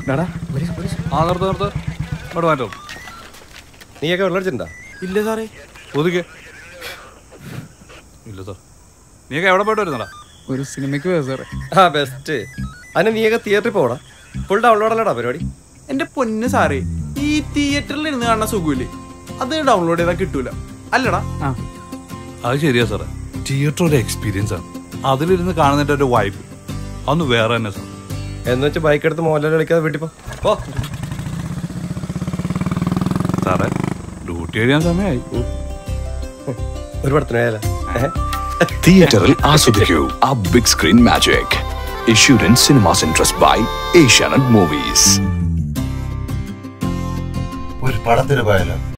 ഡാടാ ആ നിർത്ത് നിർത്ത് ഇവിടെ മാറ്റോ നീയൊക്കെ വെള്ളടിച്ചിട്ടുണ്ടോ ഇല്ല സാറേ ഒതുക്കെ ഇല്ല സാർ നീയൊക്കെ എവിടെ പോയിട്ട് വരുന്നടാ ഒരു സിനിമയ്ക്ക് പോയ സാറേ ആ ബെസ്റ്റ് അതിന് നീയൊക്കെ തിയേറ്ററിൽ പോടാ ഫുൾ ഡൗൺലോഡ് അല്ലടാ പരിപാടി എന്റെ പൊന്ന് സാറേ ഈ തിയേറ്ററിൽ ഇരുന്ന് കാണുന്ന സുഖമില്ലേ അത് ഡൗൺലോഡ് ചെയ്താൽ കിട്ടൂല അല്ലടാ ആ അത് ശരിയാ സാറേ തിയേറ്റർ ഒരു എക്സ്പീരിയൻസ് ആണ് അതിലിരുന്ന് കാണുന്നതിന്റെ ഒരു വൈബ് അതൊന്ന് വേറെ തന്നെ സാർ എന്ന് വെച്ച് ബൈക്ക് എടുത്ത് മോഹൻലാൽ കളിക്കാതെ വീട്ടിൽ പോ പോ സാറേ ഡ്യൂട്ടി കഴിയാൻ സമയമായി ഒരു പടത്തിന് പോയാലോ ഏഹ് തിയേറ്ററിൽ ആസ്വദിക്കൂ ആ big screen magic issued in cinemas interest by Asianet Movies. ഒരു പടത്തിന് പോയാലോ